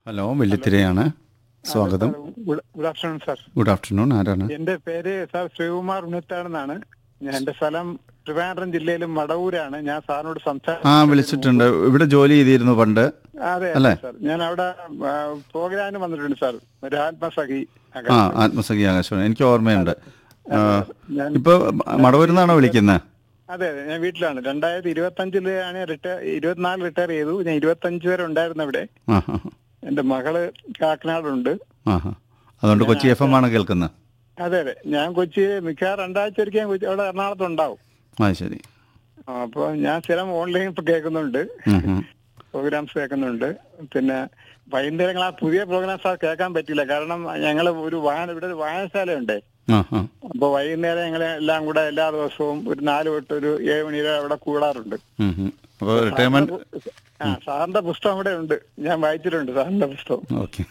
Hello വെള്ളിത്തിരയാണ് സ്വാഗതം good good afternoon sir good afternoon ആരാണ് എന്റെ പേര് സാർ ശ്രീകുമാർ ഉണ്ണിത്താണെന്നാണ് ഞാൻ എന്റെ സ്ഥലം ട്രിവാൻഡ്രം ജില്ലയിലും മടവൂരാണ് ഞാൻ സാറിനോട് ആ സംസാരിച്ചു വിളിച്ചിട്ടുണ്ട് ഇവിടെ ജോലി ചെയ്തിരുന്നു പണ്ട് അതെ അല്ലേ? സാർ ഞാൻ അവിടെ പ്രോഗ്രാമിന് വന്നിട്ടുണ്ട് സാർ ഒരു ആത്മസഖി ആ ആത്മസഖി ആകാശവാണി എനിക്ക് ഓർമ്മയുണ്ട് ആ, ഞാൻ ഇപ്പൊ മടവൂരിന്നാണോ വിളിക്കുന്നത് അതെ അതെ ഞാൻ വീട്ടിലാണ് രണ്ടായിരത്തി ഇരുപത്തി അഞ്ചിലാണ് റിട്ടയർ ഇരുപത്തിനാല് റിട്ടയർ ചെയ്തു ഞാൻ ഇരുപത്തി അഞ്ച് വരെ ഉണ്ടായിരുന്നു അവിടെ ആ ആ എന്റെ മകള് കാക്കനാടുണ്ട് ആ ആ. അതുകൊണ്ട് കൊച്ചി എഫ് എം ആണ് കേൾക്കുന്നത് അതെ അതെ ഞാൻ കൊച്ചി മിക്കവാറും രണ്ടാഴ്ച ഒരിക്കൽ ഞാൻ കൊച്ചി അവിടെ എറണാകുളത്ത് ഉണ്ടാവും ആ ശരി അപ്പോൾ ഞാൻ സ്ഥിരം ഓൺലൈൻ ഇപ്പൊ കേൾക്കുന്നുണ്ട് ഉം, ഉം. പ്രോഗ്രാംസ് കേൾക്കുന്നുണ്ട് പിന്നെ വൈകുന്നേരങ്ങൾ ആ പുതിയ പ്രോഗ്രാംസ് ആ കേൾക്കാൻ പറ്റില്ല കാരണം ഞങ്ങൾ ഒരു വായന ഇവിടെ ഒരു വായനശാലയുണ്ട് ആ ആ അപ്പൊ വൈകുന്നേരം ഞങ്ങൾ എല്ലാം കൂടെ എല്ലാ ദിവസവും ഒരു നാല് തൊട്ട് ഒരു ഏഴ് മണി വരെ അവിടെ കൂടാറുണ്ട് ഉം, ഉം. അപ്പോൾ റിട്ടയർമെന്റ് ആ സാറിന്റെ പുസ്തകം ഇവിടെ ഉണ്ട് ഞാൻ വായിച്ചിട്ടുണ്ട് സാറിന്റെ പുസ്തകം ഓക്കെ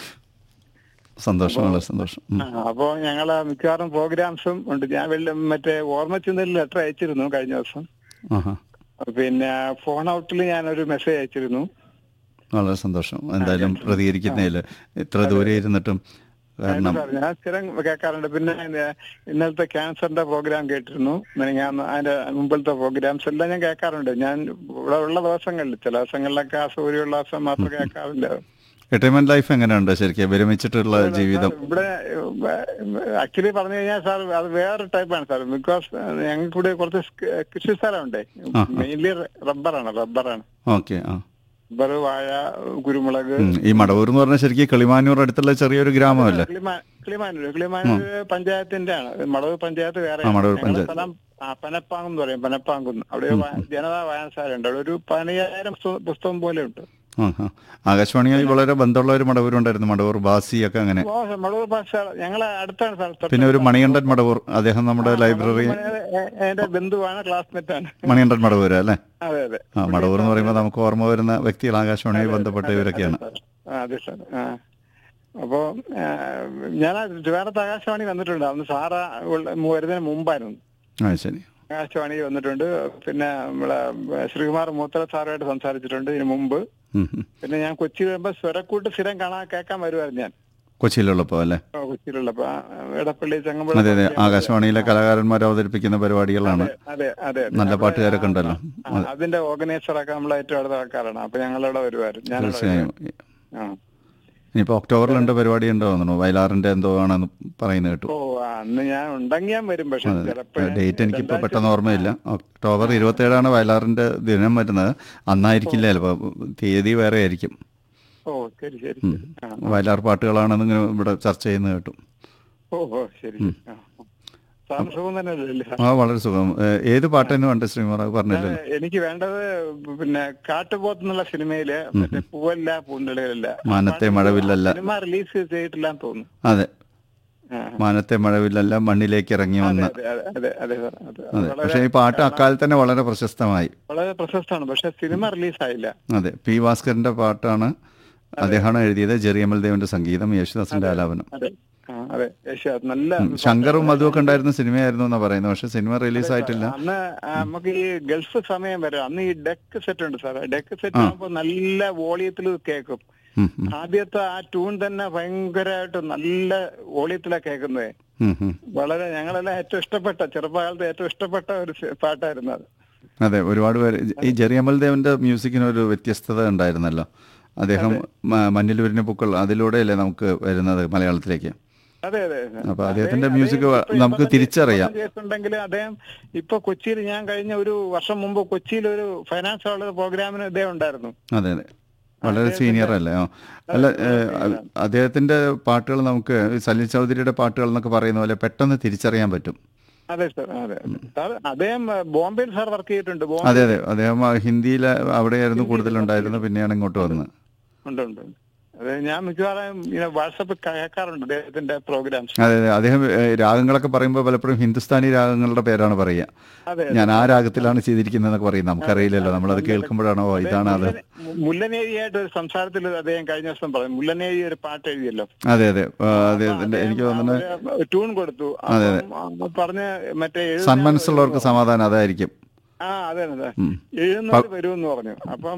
സന്തോഷം വളരെ സന്തോഷം ഉം. ആ, അപ്പോ ഞങ്ങൾ മിക്കവാറും പ്രോഗ്രാംസും ഉണ്ട് ഞാൻ വെള്ള മറ്റേ ഓർമ്മച്ചിന്തയിൽ ലെറ്റർ അയച്ചിരുന്നു കഴിഞ്ഞ ദിവസം ആഹാ പിന്നെ ഫോൺ ഔട്ടിൽ ഞാനൊരു മെസ്സേജ് അയച്ചിരുന്നു വളരെ സന്തോഷം എന്തായാലും പ്രതികരിക്കുന്നതിൽ ഇത്ര ദൂരെ ഇരുന്നിട്ടും കാരണം സാർ, ഞാൻ സ്ഥിരം കേൾക്കാറുണ്ട് പിന്നെ ഇന്ന- ഇന്നലത്തെ ക്യാൻസറിന്റെ പ്രോഗ്രാം കേട്ടിരുന്നു ഞാൻ അതിന്റെ മുമ്പിലത്തെ പ്രോഗ്രാംസ് എല്ലാം ഞാൻ കേൾക്കാറുണ്ട് ഞാൻ ഇവിടെ ഉള്ള ദിവസങ്ങളിൽ ചില ദിവസങ്ങളിലൊക്കെ അസൗകര്യമുള്ള ദിവസം മാത്രം കേൾക്കാറില്ല റിട്ടയർമെന്റ് ലൈഫ് എങ്ങനെയുണ്ട് ശരിക്കും വിരമിച്ചിട്ടുള്ള ജീവിതം ഇവിടെ ആക്ച്വലി പറഞ്ഞു കഴിഞ്ഞാൽ സാർ അത് വേറെ ടൈപ്പാണ് സാർ ബിക്കോസ് ഞങ്ങൾക്ക് ഇവിടെ കുറച്ച് സ് കൃഷി സ്ഥലമുണ്ട് മെയിൻലി റബ്ബറാണ് റബ്ബറാണ് ഓക്കെ ആ റബ്ബർ വാഴ കുരുമുളക് ഉം. ഈ മടവൂർ എന്ന് പറഞ്ഞാൽ ശരിക്കും കിളിമാനൂർ അടുത്തുള്ള ചെറിയൊരു ഗ്രാമമല്ലേ കിളിമാ- കിളിമാനൂർ കിളിമാനൂർ പഞ്ചായത്തിന്റെ ആണ് മടവൂർ പഞ്ചായത്ത് വേറെ ആ, മടവൂർ ഞങ്ങളുടെ പഞ്ചായത്ത്. സ്ഥലം ആ, പനപ്പാങ്കം എന്ന് പറയും പനപ്പാങ്കുന്ന് അവിടെ ഒരു വാ- ജനതാ വായനശാല ഉണ്ട് അവിടെ ഒരു പതിനയ്യായിരം പുസ്ത- പുസ്തകം പോലെ ഉണ്ട് ആ ആ ആകാശവാണിയായി വളരെ ബന്ധമുള്ള ഒരു മടവൂരുണ്ടായിരുന്നു മടവൂർ ബാസി ഒക്കെ അങ്ങനെ ഓ, മടവൂർ ഭാഷ ഞങ്ങളെ അടുത്താണ് സാർ തൊട്ട് പിന്നെ ഒരു മണികണ്ഠൻ മടവൂർ അദ്ദേഹം നമ്മുടെ ലൈബ്രറി എ- എന്റെ ബന്ധുവാണ് ക്ലാസ്മേറ്റ് ആണ് മണികണ്ഠൻ മടവൂർ അല്ലേ അതെ അതെ ആ മടവൂർ എന്ന് പറയുമ്പോൾ നമുക്ക് ഓർമ്മ വരുന്ന വ്യക്തികൾ ആകാശവാണിയുമായി ബന്ധപ്പെട്ട ഇവരൊക്കെയാണ് ആ, അതെ സാർ ആ അപ്പോ ആ, ഞാൻ ട്രിവാൻഡ്രത്ത് ആകാശവാണി വന്നിട്ടുണ്ട് അന്ന് സാറ ഉള്ള- വരുന്നതിന് മുമ്പായിരുന്നു ആ ശരി ആകാശവാണി വന്നിട്ടുണ്ട് പിന്നെ നമ്മളെ ശ്രീകുമാർ മൂത്തല സാറുമായിട്ട് സംസാരിച്ചിട്ടുണ്ട് ഇതിനു മുമ്പ് ഉം, ഉം. പിന്നെ ഞാൻ കൊച്ചി വരുമ്പോ സ്വരക്കൂട്ട് സ്ഥിരം കാണാൻ കേൾക്കാൻ വരുമായിരുന്നു ഞാൻ കൊച്ചിയിലുള്ളപ്പോൾ അല്ലേ ഓ, കൊച്ചിയിലുള്ളപ്പോ ആ, എടപ്പള്ളി അതെ ചങ്ങമ്പുഴ അതെ ആകാശവാണിയിലെ കലാകാരന്മാർ അവതരിപ്പിക്കുന്ന പരിപാടികളാണ് അതെ അതെ അതെ. നല്ല അവിടെ പാട്ടുകാരൊക്കെ ഉണ്ടല്ലോ ആ, അതിന്റെ ഓർഗനൈസറൊക്കെ നമ്മൾ ഏറ്റവും അടുത്ത ആൾക്കാരാണ് അപ്പൊ ഞങ്ങളിവിടെ വരുമായിരുന്നു ഞാനിവിടെ തീർച്ചയായും ആ. ഇനിയിപ്പോൾ ഒക്ടോബറിലുണ്ട് പരിപാടി ഉണ്ടോ തോന്നുന്നു വയലാറിന്റെ എന്തോ ആണെന്ന് പറയുന്നത് കേട്ടു ഓ ആ, അന്ന് ഞാൻ ഉണ്ടെങ്കിൽ ഞാൻ വരും പക്ഷെ ചിലപ്പോ ഞാൻ ഡേറ്റ് എനിക്കിപ്പോൾ പെട്ടെന്ന് ഓർമ്മയില്ല ഒക്ടോബർ ഇരുപത്തേഴാണ് വയലാറിന്റെ ദിനം വരുന്നത് അന്നായിരിക്കില്ല ചിലപ്പോൾ തീയതി വേറെ ആയിരിക്കും ഓ ശരി ശരി ശരി. ആ. വയലാർ പാട്ടുകളാണെന്ന് ഇങ്ങനെ ഇവിടെ ചർച്ച ചെയ്യുന്നത് കേട്ടു ഓ ഓ ശരി ശരി. ആ. സാറിന് സുഖം തന്നെ അല്ലേ ആ വളരെ സുഖം ഏ, ഏത് പാട്ടെന്ന് വേണ്ട ശ്രീമാർ പറഞ്ഞില്ലല്ലോ എനിക്ക് വേണ്ടത് പിന്നെ കാട്ടുപോത്ത് എന്നുള്ള സിനിമയില് മറ്റേ പൂവല്ല പൂന്തളികളല്ല മാനത്തെ മഴവില്ലല്ല സിനിമ റിലീസ് ചെയ്തിട്ടില്ലാന്ന് തോന്നുന്നു അതെ ആ. മാനത്തെ മഴവില്ലല്ല മണ്ണിലേക്ക് ഇറങ്ങി വന്ന അതെ അതെ അതെ അതെ സാർ അത് അതെ വളരെ പക്ഷേ ഈ പാട്ട് അക്കാലത്ത് തന്നെ വളരെ പ്രശസ്തമായി വളരെ പ്രശസ്തമാണ് പക്ഷെ സിനിമ റിലീസായില്ല അതെ പി ഭാസ്കരന്റെ പാട്ടാണ് അദ്ദേഹമാണ് എഴുതിയത് ജെറിയമൽ ദേവന്റെ സംഗീതം യേശുദാസിന്റെ ആലാപനം അതെ ആ അതെ യേശു അത് നല്ല ശങ്കറും മധുവൊക്കെ ഉണ്ടായിരുന്ന സിനിമയായിരുന്നു എന്നാ പറയുന്നത് പക്ഷെ സിനിമ റിലീസ് ആയിട്ടില്ല അന്ന് ആ, നമുക്ക് ഈ ഗൾഫ് സമയം വരെ അന്ന് ഈ ഡെക്ക് സെറ്റ് ഉണ്ട് സാർ ഡെക്ക് സെറ്റ് ആകുമ്പോൾ നല്ല വോളിയത്തിൽ കേൾക്കും ഉം, ഉം, ആദ്യത്തെ ആ ട്യൂൺ തന്നെ ഭയങ്കരമായിട്ട് നല്ല വോളിയത്തിലാ കേൾക്കുന്നത് ഉം, ഉം. വളരെ ഞങ്ങളെല്ലാം ഏറ്റവും ഇഷ്ടപ്പെട്ട ചെറുപ്പകാലത്ത് ഏറ്റവും ഇഷ്ടപ്പെട്ട ഒരു സി- പാട്ടായിരുന്നു അത് അതെ ഒരുപാട് പേര് ഈ ജെറിയമൽ ദേവന്റെ മ്യൂസിക്കിന് ഒരു വ്യത്യസ്തത ഉണ്ടായിരുന്നല്ലോ അദ്ദേഹം മ- മഞ്ഞിൽ വിരിഞ്ഞ പൂക്കൾ അതിലൂടെയല്ലേ നമുക്ക് വരുന്നത് മലയാളത്തിലേക്ക് അതെ അതെ അപ്പൊ അദ്ദേഹത്തിന്റെ മ്യൂസിക് നമുക്ക് തിരിച്ചറിയാം കേസുണ്ടെങ്കിൽ അദ്ദേഹം ഇപ്പൊ കൊച്ചിയിൽ ഞാൻ കഴിഞ്ഞ ഒരു വർഷം മുമ്പ് കൊച്ചിയിൽ ഒരു ഫൈനാൻസ് ഉള്ള പ്രോഗ്രാമിന് ഇദ്ദേഹം ഉണ്ടായിരുന്നു അതെ അതെ വളരെ സീനിയർ അല്ലേ ആ. അല്ല ഏ, അ- അദ്ദേഹത്തിന്റെ പാട്ടുകൾ നമുക്ക് ഈ സലീൽ ചൗധരിയുടെ പാട്ടുകൾ എന്നൊക്കെ പറയുന്ന പോലെ പെട്ടെന്ന് തിരിച്ചറിയാൻ പറ്റും അതെ സാർ അതെ അതെ. സാർ അദ്ദേഹം ആ, ബോംബെയിൽ സാർ വർക്ക് ചെയ്തിട്ടുണ്ട് ബോംബെ അതെ അതെ അദ്ദേഹം ആ ഹിന്ദിയിൽ അവിടെയായിരുന്നു കൂടുതലുണ്ടായിരുന്നത് പിന്നെയാണ് ഇങ്ങോട്ട് വന്നത് ഉണ്ട് ഉണ്ട് ഉണ്ട്. അതെ ഞാൻ മിക്കവാറും ഇങ്ങനെ വാട്സപ്പ് കേൾക്കാറുണ്ട് അദ്ദേഹത്തിന്റെ പ്രോഗ്രാംസ് അതെ അതെ അദ്ദേഹം ഏ, രാഗങ്ങളൊക്കെ പറയുമ്പോൾ പലപ്പോഴും ഹിന്ദുസ്ഥാനി രാഗങ്ങളുടെ പേരാണ് പറയുക അതെ ഞാൻ ആ രാഗത്തിലാണ് ചെയ്തിരിക്കുന്നതെന്നൊക്കെ പറയും നമുക്കറിയില്ലല്ലോ നമ്മളത് കേൾക്കുമ്പോഴാണോ ഓ ഇതാണ് അത് മുല്ലനേരിയായിട്ട് ഒരു സംസാരത്തിൽ അദ്ദേഹം കഴിഞ്ഞ ദിവസം പറഞ്ഞു മുല്ലനേരി ഒരു പാട്ട് എഴുതിയല്ലോ അതെ അതെ ആ, അദ്ദേഹത്തിന്റെ എനിക്ക് തോന്നുന്നത് ട്യൂൺ കൊടുത്തു അപ്പം, ആ, പറഞ്ഞ് മറ്റേ എഴുതുന്ന- സന്മനസ്സുള്ളവർക്ക് സമാധാനം അതായിരിക്കും ആ അതെ അതെ ഉം. എഴുതുന്നവർ വരുമെന്ന് പറഞ്ഞു അപ്പം